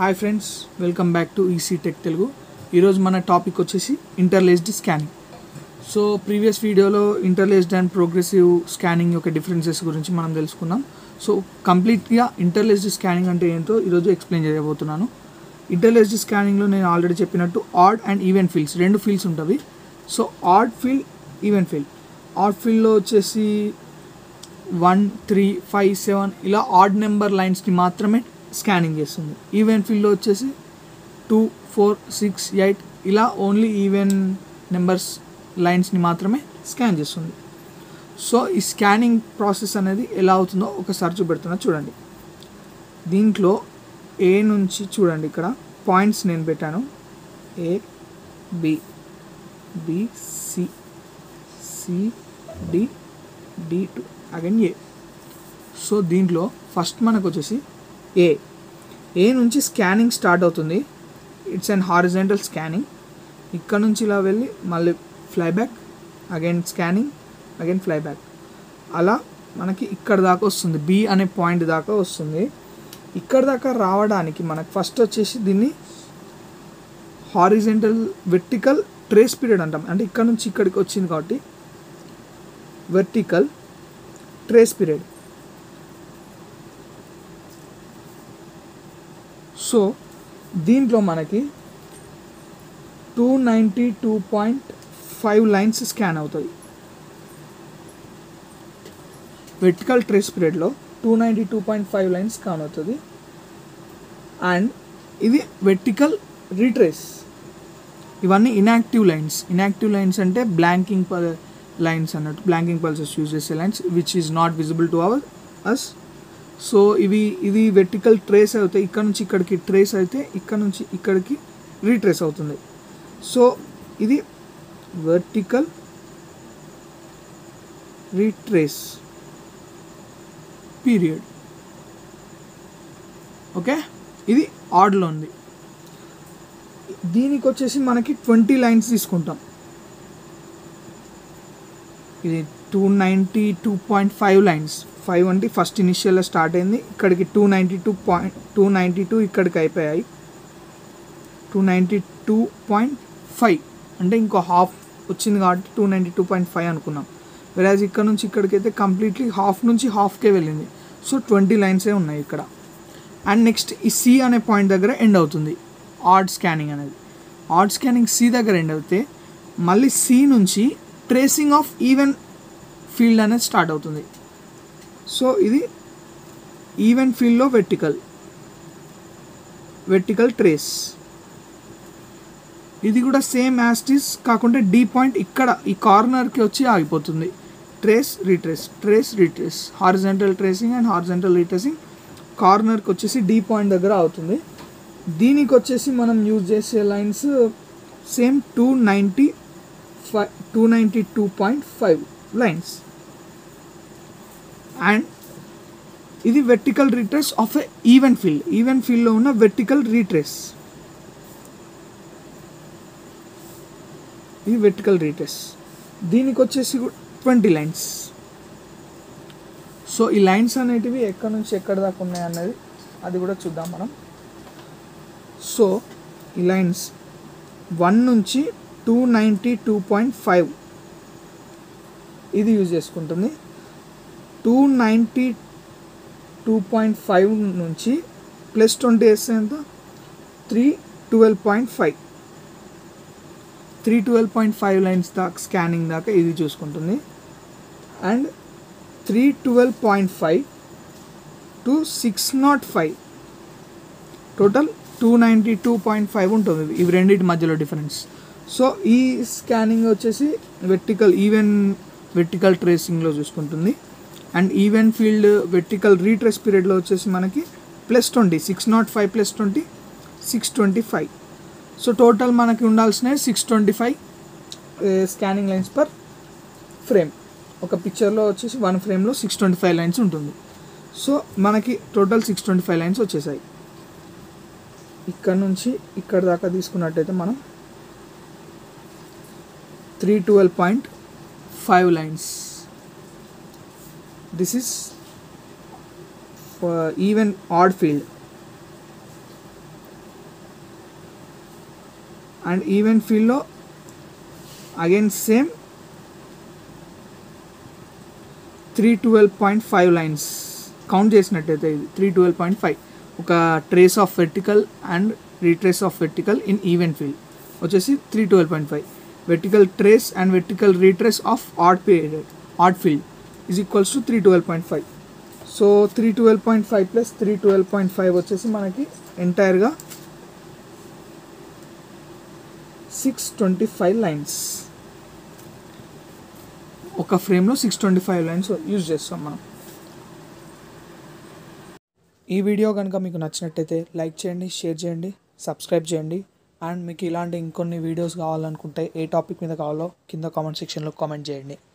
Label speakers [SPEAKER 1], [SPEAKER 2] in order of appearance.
[SPEAKER 1] hi friends welcome back to EC tech Telugu ఈరోజు మన topic వచ్చేసి ఇంటర్లేస్డ్ స్కానింగ్ సో ప్రీవియస్ వీడియోలో ఇంటర్లేస్డ్ అండ్ ప్రోగ్రెసివ్ స్కానింగ్ యొక్క differences గురించి మనం తెలుసుకున్నాం సో కంప్లీట్గా ఇంటర్లేస్డ్ స్కానింగ్ అంటే ఏంటో ఈరోజు ఎక్స్ప్లెయిన్ చేయబోతున్నాను ఇంటర్లేస్డ్ స్కానింగ్లో నేను ఆల్రెడీ చెప్పినట్టు ఆడ్ అండ్ ఈవెన్ ఫీల్డ్స్ రెండు ఫీల్డ్స్ ఉంటుంది so odd field even field odd ఫీల్డ్లో వచ్చేసి వన్ త్రీ ఫైవ్ సెవెన్ ఇలా ఆడ్ నెంబర్ లైన్స్ని మాత్రమే స్కానింగ్ చేస్తుంది ఈవెన్ ఫీల్డ్లో వచ్చేసి టూ ఫోర్ సిక్స్ ఎయిట్ ఇలా ఓన్లీ ఈవెన్ నెంబర్స్ లైన్స్ని మాత్రమే స్కాన్ చేస్తుంది సో ఈ స్కానింగ్ ప్రాసెస్ అనేది ఎలా అవుతుందో ఒకసారి చూపెడుతున్నా చూడండి దీంట్లో ఏ నుంచి చూడండి ఇక్కడ పాయింట్స్ నేను పెట్టాను A B B C C D D to again A so దీంట్లో ఫస్ట్ మనకు వచ్చేసి ఏ ఏ నుంచి స్కానింగ్ స్టార్ట్ అవుతుంది ఇట్స్ అండ్ హారిజెంటల్ స్కానింగ్ ఇక్కడ నుంచి ఇలా వెళ్ళి మళ్ళీ flyback again scanning again flyback అలా మనకి ఇక్కడ దాకా వస్తుంది బి అనే పాయింట్ దాకా వస్తుంది ఇక్కడ దాకా రావడానికి మనకు ఫస్ట్ వచ్చేసి దీన్ని హారిజెంటల్ వెర్టికల్ ట్రేస్ పీరియడ్ అంటాం అంటే ఇక్కడ నుంచి ఇక్కడికి వచ్చింది కాబట్టి వెర్టికల్ ట్రేస్ పీరియడ్ సో దీంట్లో మనకి two ninety two point five lines scan అవుతుంది వెర్టికల్ ట్రేస్ పీరియడ్లో two ninety two point five lines scan అవుతుంది అండ్ ఇది వెర్టికల్ రీట్రేస్ ఇవన్నీ ఇన్యాక్టివ్ లైన్స్ ఇన్యాక్టివ్ లైన్స్ అంటే బ్లాంకింగ్ లైన్స్ అన్నట్టు బ్లాంకింగ్ పల్సెస్ యూజ్ చేసే lines which is not visible to our us so ఇవి ఇది వెర్టికల్ ట్రేస్ అవుతాయి ఇక్కడ నుంచి ఇక్కడికి ట్రేస్ అయితే ఇక్కడ నుంచి ఇక్కడికి రీట్రేస్ అవుతుంది సో ఇది వెర్టికల్ రీట్రేస్ పీరియడ్ ఓకే ఇది ఆర్డర్లో ఉంది దీనికి వచ్చేసి మనకి ట్వంటీ లైన్స్ తీసుకుంటాం ఇది two ninety two point five lines five అంటే ఫస్ట్ ఇనిషియల్లో స్టార్ట్ అయింది ఇక్కడికి two ninety two point two ninety two ఇక్కడికి అయిపోయాయి two ninety two point five అంటే ఇంకో హాఫ్ వచ్చింది కాబట్టి two ninety two point five అనుకున్నాం వెరాజ్ ఇక్కడ నుంచి ఇక్కడికి అయితే కంప్లీట్లీ హాఫ్ నుంచి హాఫ్కే వెళ్ళింది సో ట్వంటీ లైన్సే ఉన్నాయి ఇక్కడ అండ్ నెక్స్ట్ ఈ సి అనే పాయింట్ దగ్గర ఎండ్ అవుతుంది ఆడ్ స్కానింగ్ అనేది ఆడ్ స్కానింగ్ సి దగ్గర ఎండ్ అవుతే మళ్ళీ సి నుంచి ట్రేసింగ్ ఆఫ్ ఈవెన్ ఫీల్డ్ అనేది స్టార్ట్ అవుతుంది సో ఇది ఈవెన్ ఫీల్డ్లో వెర్టికల్ వెర్టికల్ ట్రేస్ ఇది కూడా సేమ్ యాస్టిస్ కాకుండా డీ పాయింట్ ఇక్కడ ఈ కార్నర్కి వచ్చి ఆగిపోతుంది trace retrace trace retrace horizontal tracing and horizontal retracing కార్నర్కి వచ్చేసి డీ పాయింట్ దగ్గర అవుతుంది దీనికి వచ్చేసి మనం యూజ్ చేసే lines same two ninety five two ninety two point five lines and ఇది vertical retrace of a even field even ఫీల్డ్లో ఉన్న వెర్టికల్ రీట్రేస్ ఇది వెర్టికల్ రీట్రేస్ దీనికి వచ్చేసి ట్వంటీ లైన్స్ సో ఈ లైన్స్ అనేటివి ఎక్కడి నుంచి ఎక్కడి దాకా ఉన్నాయి అన్నది అది కూడా చూద్దాం మనం సో ఈ లైన్స్ వన్ నుంచి two ninety two point five ఇది యూజ్ చేసుకుంటుంది two ninety two point five నుంచి ప్లస్ ట్వంటీ వేస్తే ఎంత three twelve point five three twelve point five lines దాకా స్కానింగ్ దాకా ఇది చూసుకుంటుంది and three twelve point five to six nought five total two ninety two point five ఉంటుంది ఇవి రెండింటి మధ్యలో డిఫరెన్స్ సో ఈ స్కానింగ్ వచ్చేసి వెర్టికల్ ఈవెన్ వెర్టికల్ ట్రేసింగ్లో చూసుకుంటుంది and even field vertical retrace పీరియడ్లో వచ్చేసి మనకి plus twenty six nought five plus twenty six twenty five so total మనకి ఉండాల్సినవి six twenty five scanning lines per frame ఒక పిక్చర్లో వచ్చేసి వన్ ఫ్రేమ్లో సిక్స్ ట్వంటీ ఫైవ్ లైన్స్ ఉంటుంది సో మనకి total six twenty five lines వచ్చేసాయి ఇక్కడ నుంచి ఇక్కడ దాకా తీసుకున్నట్టయితే మనం three twelve point five lines this is even odd field and even ఫీల్డ్లో again same three twelve point five lines count చేసినట్టయితే ఇది త్రీ ట్వెల్వ్ పాయింట్ ఫైవ్ ఒక trace of vertical and retrace of vertical in even field వచ్చేసి three twelve point five vertical trace and vertical retrace of odd period odd field is equals to three twelve point five so three twelve point five plus three twelve point five వచ్చేసి మనకి ఎంటైర్గా six twenty five lines ఒక ఫ్రేమ్లో six twenty five lines use చేస్తాం మనం ఈ video కనుక మీకు నచ్చినట్టయితే లైక్ చేయండి షేర్ చేయండి సబ్స్క్రైబ్ చేయండి అండ్ మీకు ఇలాంటి ఇంకొన్ని వీడియోస్ కావాలనుకుంటే ఏ టాపిక్ మీద కావాలో కింద కామెంట్ సెక్షన్లో కామెంట్ చేయండి